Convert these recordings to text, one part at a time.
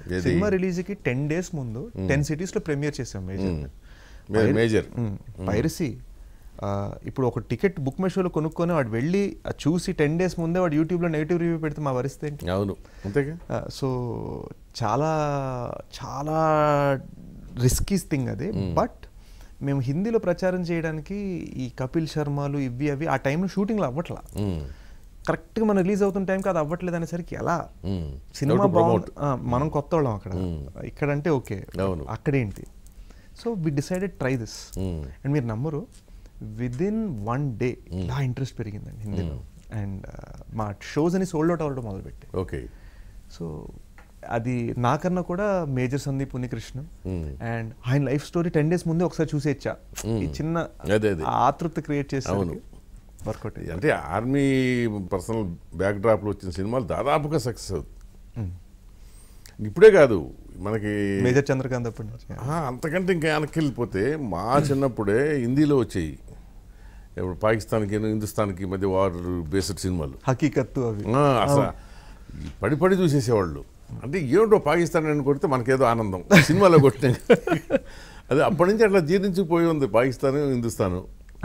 ఏది? సినిమా రిలీజ్ కి టెన్ డేస్ ముందు టెన్ సిటీస్ లో ప్రీమియర్ చేసాం మేజర్ మే- మేజర్ పైరసీ ఇప్పుడు ఒక టికెట్ బుక్ మై షోలో కొనుక్కొని వాడు వెళ్ళి అది చూసి టెన్ డేస్ ముందే వాడు యూట్యూబ్లో నెగిటివ్ రివ్యూ పెడితే మా పరిస్థితి ఏంటి అవును అంతేగా సో చాలా చాలా రిస్కీ థింగ్ అది బట్ మేము హిందీలో ప్రచారం చేయడానికి ఈ కపిల్ శర్మలు ఇవి అవి ఆ టైంలో షూటింగ్లో అవ్వట్లా మ్మ్. కరెక్ట్గా మనం రిలీజ్ అవుతున్న టైంకి అది అవ్వట్లేదు అనేసరికి ఎలా మ్మ్. సినిమా How to promote. బాగుంది ఆ, మనం కొత్త వాళ్ళం అక్కడ ఇక్కడంటే ఓకే అవును. అక్కడేంటి so we decided try this hmm. And మీరు నమ్మరు విద్ ఇన్ వన్ డే ఇలా ఇంట్రెస్ట్ పెరిగిందండి హిందీలో అండ్ మా షోస్ అని సోల్డ్ అవుట్ అవ్వడం మొదలుపెట్టి ఓకే సో అది నాకన్నా కూడా మేజర్ సందీప్ ఉనికృష్ణ మ్మ్. అండ్ ఆయన లైఫ్ స్టోరీ టెన్ డేస్ ముందే ఒకసారి చూసేచ్చా ఈ చిన్న అదే, అదే. ఆ ఆతృత క్రియేట్ చేసి అవును. వర్కౌట్ అంటే ఆర్మీ పర్సనల్ బ్యాక్ డ్రాప్లో వచ్చిన సినిమాలు దాదాపుగా సక్సెస్ అవుతుంది ఇప్పుడే కాదు మనకి మేజర్ చంద్రకాంత్ అప్పటి నుంచి ఆ, అంతకంటే ఇంకా వెనక్కి వెళ్ళిపోతే మా చిన్నప్పుడే హిందీలో వచ్చాయి ఇప్పుడు పాకిస్తాన్కి హిందుస్థాన్కి మధ్య వార్ బేస్డ్ సినిమాలు హకీకత్తు అవి ఆ, అసలు ఈ పడి పడి చూసేసేవాళ్ళు అంటే ఏమిటో పాకిస్తాన్ అని కొడితే మనకేదో ఆనందం సినిమాలో కొట్టిన అదే అప్పటి నుంచి అట్లా జీర్ణించిపోయి ఉంది పాకిస్తాన్ హిందుస్థాను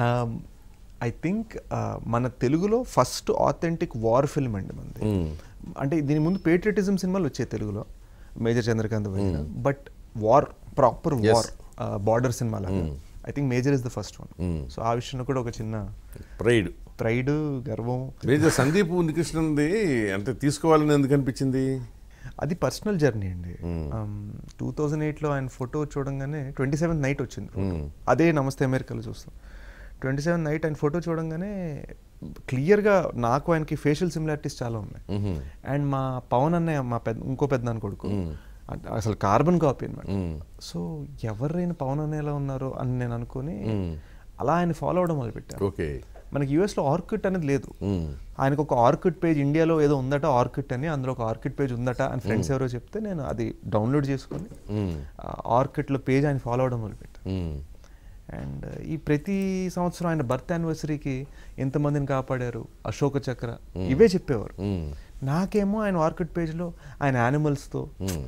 ఐ థింక్ మన తెలుగులో ఫస్ట్ ఆథెంటిక్ వార్ ఫిల్మ్ అండి మనది అంటే దీని ముందు పేట్రియటిజం సినిమాలు వచ్చాయి తెలుగులో major Chandrakanth but war proper Yes. War border cinema I think major is the first one Mm. So ఆ విషయంలో కూడా ఒక చిన్న ప్రైడ్ ప్రైడ్ గర్వం మేజర్ సందీప్ ఉనికృష్ణంది అంటే తీసుకోవాలని ఎందుకు అనిపించింది అది పర్సనల్ జర్నీ అండి టూ థౌజండ్ ఎయిట్లో ఆయన ఫోటో చూడంగానే ట్వంటీ సెవెంత్ నైట్ వచ్చింది photo. అదే నమస్తే అమెరికాలో చూస్తాం ట్వంటీ సెవెంత్ నైట్ ఆయన ఫోటో చూడంగానే క్లియర్గా నాకు ఆయనకి ఫేషియల్ సిమిలారిటీస్ చాలా ఉన్నాయి మ్మ్. అండ్ మా పవన్ అన్నయ్య మా పెద్ద ఇంకో పెద్ద నాన్న కొడుకు అంటే అసలు కార్బన్ కాపీ అనమాట మ్మ్. సో ఎవరైనా పవన్ అన్నయ్యలా ఉన్నారో అని నేను అనుకుని మ్మ్. అలా ఆయన ఫాలో అవడం మొదలుపెట్టాను ఓకే మనకి యూఎస్లో ఆర్కిట్ అనేది లేదు మ్మ్. ఆయనకు ఒక ఆర్కిడ్ పేజ్ ఇండియాలో ఏదో ఉందట ఆర్కిడ్ అని అందులో ఒక ఆర్కిడ్ పేజ్ ఉందట అని ఫ్రెండ్స్ ఎవరో చెప్తే నేను అది డౌన్లోడ్ చేసుకొని మ్మ్. ఆర్కిడ్లో పేజ్ ఆయన ఫాలో అవడం మొదలుపెట్టాను మ్మ్. అండ్ ఈ ప్రతి సంవత్సరం ఆయన బర్త్ యానివర్సరీకి ఎంతమందిని కాపాడారు అశోక చక్ర ఇవే చెప్పేవారు మ్మ్. నాకేమో ఆయన ఆర్కిడ్ పేజ్లో ఆయన యానిమల్స్తో మ్మ్.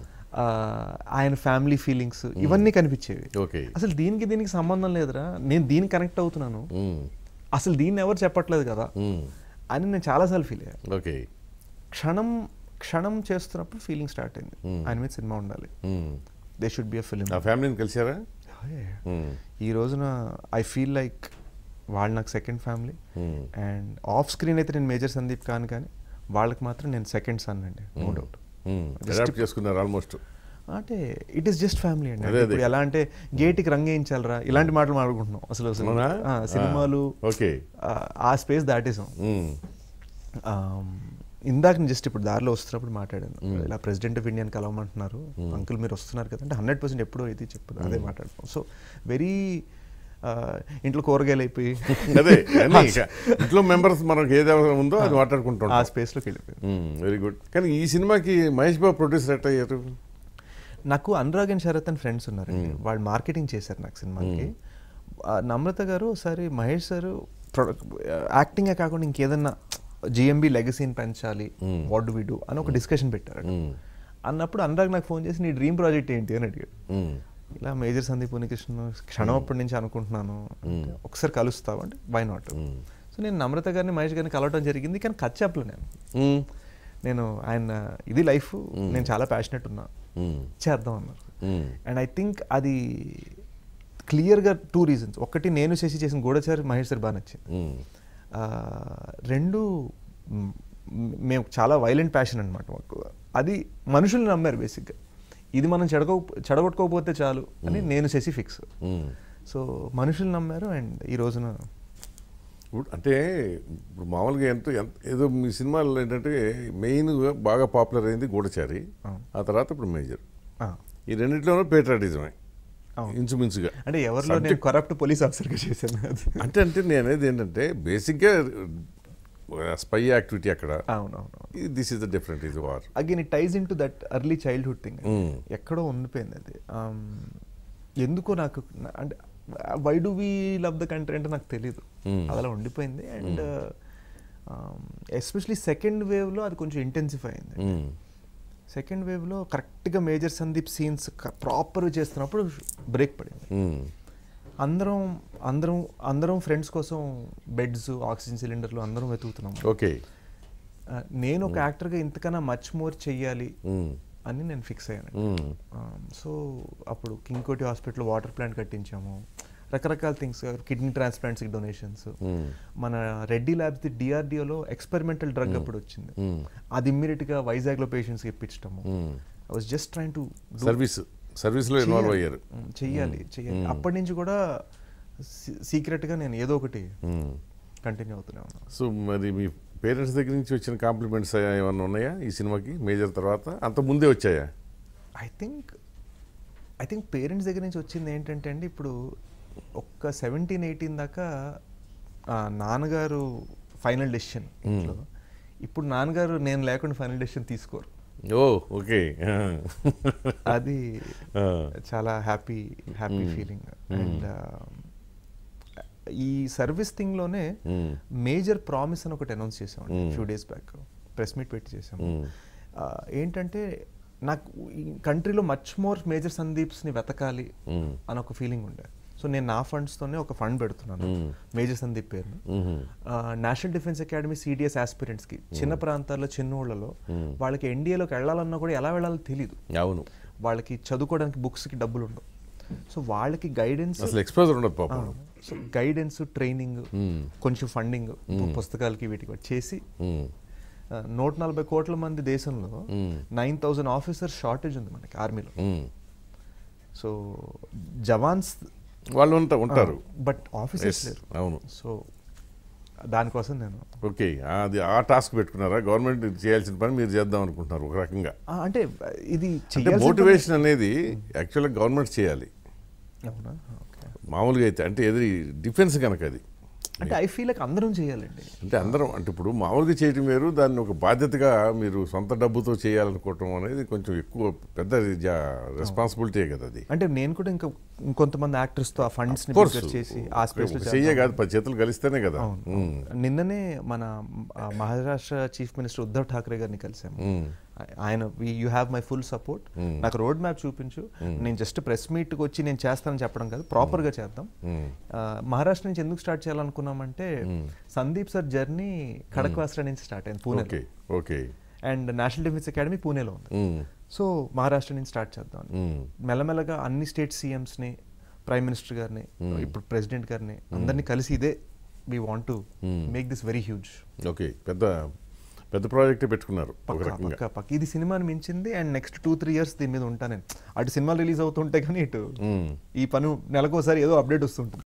ఆయన ఫ్యామిలీ ఫీలింగ్స్ ఇవన్నీ కనిపించేవి ఓకే అసలు దీనికి దీనికి సంబంధం లేదురా నేను దీనికి కనెక్ట్ అవుతున్నాను మ్మ్. అసలు దీన్ని ఎవరు చెప్పట్లేదు కదా మ్మ్. అని నేను చాలాసార్లు ఫీల్ అయ్యాను ఓకే క్షణం క్షణం చేస్తున్నప్పుడు ఫీలింగ్ స్టార్ట్ అయింది ఆయన మీద సినిమా ఉండాలి మ్మ్. They should be a film ఆ ఫ్యామిలీని కలిసారా మ్మ్. ఈ రోజున ఐ ఫీల్ లైక్ వాళ్ళు నాకు సెకండ్ ఫ్యామిలీ మ్మ్. అండ్ ఆఫ్ స్క్రీన్ అయితే నేను మేజర్ సందీప్ కాను కానీ వాళ్ళకి మాత్రం నేను సెకండ్ సన్ అండి నో డౌట్ మ్మ్. అడాప్ట్ చేసుకున్నారు ఆల్మోస్ట్ అంటే ఇట్ ఈస్ జస్ట్ ఫ్యామిలీ అండి అదే, అదే. ఇప్పుడు ఎలా అంటే గేట్కి రంగు వేయించాలరా ఇలాంటి మాటలు మాట్లాడుకుంటున్నాం అసలు అసలు అవునా? ఆ, సినిమాలు ఆ, ఓకే ఆ, ఆ స్పేస్ దాటేసాం మ్మ్. ఆమ్, ఇందాక నేను జస్ట్ ఇప్పుడు దారిలో వస్తున్నప్పుడు మాట్లాడాను ఇలా ప్రెసిడెంట్ ఆఫ్ ఇండియాని కలవమంటున్నారు అంకుల్ మీరు వస్తున్నారు కదా అంటే హండ్రెడ్ పర్సెంట్ ఎప్పుడో ఇది చెప్పదు అదే మాట్లాడుతాం సో వెరీ ఇంట్లో కూరగాయలు అయిపోయి అదే అన్నీ ఇక ఇంట్లో మెంబర్స్ మనకు ఏది అవసరం ఉందో అది మాట్లాడుకుంటాం ఆ స్పేస్లోకి వెళ్ళిపోయింది వెరీ గుడ్ కానీ ఈ సినిమాకి మహేష్ బాబు ప్రొడ్యూసర్ ఎట్ అయ్యారు నాకు అనురాగ్ అండ్ శరత్ అని ఫ్రెండ్స్ ఉన్నారండి వాళ్ళు మార్కెటింగ్ చేశారు నాకు సినిమాకి ఆ, నమ్రత గారు ఒకసారి మహేష్ సారు యాక్టింగే కాకుండా ఇంకేదన్నా జిఎంబి లెగసీని పెంచాలి వాట్ డు వి డూ అని ఒక డిస్కషన్ పెట్టారు అన్నప్పుడు అనురాగ్ నాకు ఫోన్ చేసి నీ డ్రీమ్ ప్రాజెక్ట్ ఏంటి అని అడిగాడు మ్మ్. ఇలా మేజర్ సందీప్ ఉనికృష్ణ క్షణం అప్పటి నుంచి అనుకుంటున్నాను అంటే, ఒకసారి కలుస్తావు అంటే వై నాట్ సో నేను నమ్రత గారిని మహేష్ గారిని కలవడం జరిగింది కానీ కథ చెప్పలే నేను మ్మ్. నేను ఆయన ఇది లైఫ్ నేను చాలా ప్యాషనెట్ ఉన్నా మ్మ్. చేద్దాం అన్నారు మ్మ్. అండ్ ఐ థింక్ అది క్లియర్గా టూ రీజన్స్ ఒకటి నేను చేసి చేసిన గూఢచారి మహేష్ సార్ బాగా నచ్చింది మ్మ్. ఆ, రెండు మ్, మేము చాలా వైలెంట్ ప్యాషన్ అనమాట మాకు అది మనుషుల్ని నమ్మారు బేసిక్గా ఇది మనం చెడగో చెడగొట్టుకోకపోతే చాలు అని నేను చేసి ఫిక్స్ మ్మ్. సో మనుషులు నమ్మారు అండ్ ఈ రోజున ఇప్పుడు అంటే ఇప్పుడు మామూలుగా ఎంత ఎంత ఏదో మీ సినిమాలో ఏంటంటే మెయిన్ బాగా పాపులర్ అయింది గూఢచారి ఆ తర్వాత ఇప్పుడు మేజర్ ఆ, ఈ రెండిట్లోనూ పేట్రాటిజమే అవును. ఇంచుమించుగా అంటే ఎవరిలో నేను కరప్ట్ పోలీస్ ఆఫీసర్గా చేశాను అది అంటే అంటే నేను అనేది ఏంటంటే బేసిక్గా స్పై యాక్టివిటీ అక్కడ అవునవును దిస్ ఇస్ ద డిఫరెంట్ ఇది war again it ties in to that early childhood thing Mm. ఎక్కడో ఉండిపోయింది అది Um, ఎందుకో నాకు నా- అంటే why do we love the country అంటే నాకు తెలియదు Mm. అది అలా ఉండిపోయింది అండ్ ఎస్పెషలీ సెకండ్ వేవ్లో అది కొంచెం ఇంటెన్సిఫై అయింది సెకండ్ వేవ్లో కరెక్ట్గా మేజర్ సందీప్ సీన్స్ ప్రాపర్ చేస్తున్నప్పుడు బ్రేక్ పడింది ఉమ్. అందరం అందరం అందరం ఫ్రెండ్స్ కోసం బెడ్స్ ఆక్సిజన్ సిలిండర్లు అందరం వెతుకుతున్నాం ఓకే ఆ, నేను ఒక యాక్టర్గా ఇంతకన్నా మచ్ మోర్ చెయ్యాలి ఉమ్. అని నేను ఫిక్స్ అయ్యాను ఉమ్. సో అప్పుడు king Koti hospital water plant కట్టించాము రకరకాల థింగ్స్ కిడ్నీ ట్రాన్స్ప్లాంట్స్కి డొనేషన్స్ ఉమ్. మన రెడ్డి ల్యాబ్స్ది డిఆర్డిఓలో ఎక్స్పెరిమెంటల్ డ్రగ్ అప్పుడు వచ్చింది ఉమ్. అది ఇమ్మీడియట్గా వైజాగ్లో పేషెంట్స్కి ఇప్పించడము ఉమ్. I was just trying to service సర్వీస్లో ఇన్వాల్వ్ అయ్యారు చెయ్యాలి చెయ్యాలి అప్పటి నుంచి కూడా సీక్రెట్గా నేను ఏదో ఒకటి ఉమ్. కంటిన్యూ అవుతూనే ఉన్నాను సో మరి మీ పేరెంట్స్ దగ్గర నుంచి వచ్చిన కాంప్లిమెంట్స్ ఏమన్నా ఉన్నాయా ఈ సినిమాకి మేజర్ తర్వాత అంత ముందే వచ్చాయా I think I think parents దగ్గర నుంచి వచ్చింది ఏంటంటే అండి ఇప్పుడు ఒక్క సెవెంటీన్ ఎయిటీన్ దాకా ఆ, నాన్నగారు ఫైనల్ డెసిషన్ ఇంట్లో ఇప్పుడు నాన్నగారు నేను లేకుండా ఫైనల్ డెసిషన్ తీసుకోరు ఓ ఓకే అది ఆ. చాలా హ్యాపీ హ్యాపీ ఫీలింగ్ అండ్ ఈ సర్వీస్ థింగ్లోనే Mm. మేజర్ ప్రామిస్ అని ఒకటి అనౌన్స్ చేసాం Mm. Few days back press meet పెట్టి చేసాము Mm. ఆ, ఏంటంటే నాకు ఈ కంట్రీలో మచ్ మోర్ మేజర్ సందీప్స్ని వెతకాలి Mm. అని ఒక ఫీలింగ్ ఉండే సో నేను నా ఫండ్స్తోనే ఒక ఫండ్ పెడుతున్నాను Mm. మేజర్ సందీప్ పేరును Mhm. National defence academy CDS ఆస్పిరెంట్స్కి చిన్న ప్రాంతాల్లో చిన్న ఊళ్ళలో Mm. వాళ్ళకి ఎన్డీఏలోకి వెళ్ళాలన్నా కూడా ఎలా వెళ్ళాలో తెలియదు అవును వాళ్ళకి చదువుకోవడానికి బుక్స్కి డబ్బులు ఉండవు సో వాళ్ళకి గైడెన్స్ అసలు ఎక్స్పోజర్ ఉండదు పాపం సో గైడెన్స్ ట్రైనింగ్ Mm. కొంచెం ఫండింగ్ పుస్తకాలకి వీటికి కూడా చేసి ఉమ్. ఆ, నూట నలభై కోట్ల మంది దేశంలో Mm. Nine thousand officer shortage ఉంది మనకి ఆర్మీలో ఉమ్. సో జవాన్స్ వాళ్ళు ఉంటా ఉంటారు బట్ ఆఫీసర్స్ Yes, లేరు అవును సో దానికోసం నేను ఓకే అది ఆ టాస్క్ పెట్టుకున్నారా గవర్నమెంట్ చేయాల్సిన పని మీరు చేద్దాం అనుకుంటున్నారు ఒక రకంగా ఆ, అంటే ఇది అంటే చెయ్యాల్సిన మోటివేషన్ అనేది యాక్చువల్గా గవర్నమెంట్ చేయాలి పని- అవునా ఓకే మామూలుగా అయితే అంటే ఎదురు డిఫెన్స్ కనుక అది అంటే ఐ ఫీల్ లైక్ అందరం చేయాలండి అంటే అందరం అంటే ఇప్పుడు మామూలుగా చేయటం వేరు దాన్ని ఒక బాధ్యతగా మీరు సొంత డబ్బుతో చేయాలనుకోవటం అనేది కొంచెం ఎక్కువ పెద్ద రెస్పాన్సిబిలిటీ కదా అది అంటే నేను కూడా ఇంకా ఇంకొంతమంది యాక్టర్స్ తో ఆ ఫండ్స్ ని కోర్స్ figure చేసి ఆ స్పేస్ లో చెయ్యే కాదు పది చేతులు కలిస్తేనే కదా అవును. ఉమ్. నిన్ననే మన ఆ, మహారాష్ట్ర చీఫ్ మినిస్టర్ ఉద్ధవ్ ఠాక్రే గారిని కలిసాము ఉమ్. ఆ- ఆయన you have my full support Mm. నాకు రోడ్ మ్యాప్ చూపించు నేను జస్ట్ ప్రెస్ మీట్కి వచ్చి నేను చేస్తానని చెప్పడం కాదు ప్రాపర్గా చేద్దాం ఉమ్. ఆ, మహారాష్ట్ర నుంచి ఎందుకు స్టార్ట్ చేయాలనుకున్నామంటే సందీప్ సార్ జర్నీ ఖడక్వాస్రా నుంచి స్టార్ట్ అయింది Pune okay okay and national defence academy పూణేలో ఉంది ఉమ్. సో మహారాష్ట్ర నుంచి స్టార్ట్ చేద్దాం ఉమ్. మెల్లమెల్లగా అన్ని స్టేట్ సీఎంస్ని ప్రైమ్ మినిస్టర్ గారిని ఇప్పుడు ప్రెసిడెంట్ గారిని అందరినీ కలిసి ఇదే we want to Mm. Make this very huge okay పెద్ద పెద్ద ప్రాజెక్టే పెట్టుకున్నారు ఒక పక్క రకంగా పక్క పక్క ఇది సినిమాని మించింది and next two three years దీని మీద ఉంటా నేను అటు సినిమాలు రిలీజ్ అవుతుంటే కానీ ఇటు ఉమ్. ఈ పని నెలకోసారి ఏదో అప్డేట్ వస్తుంటుంది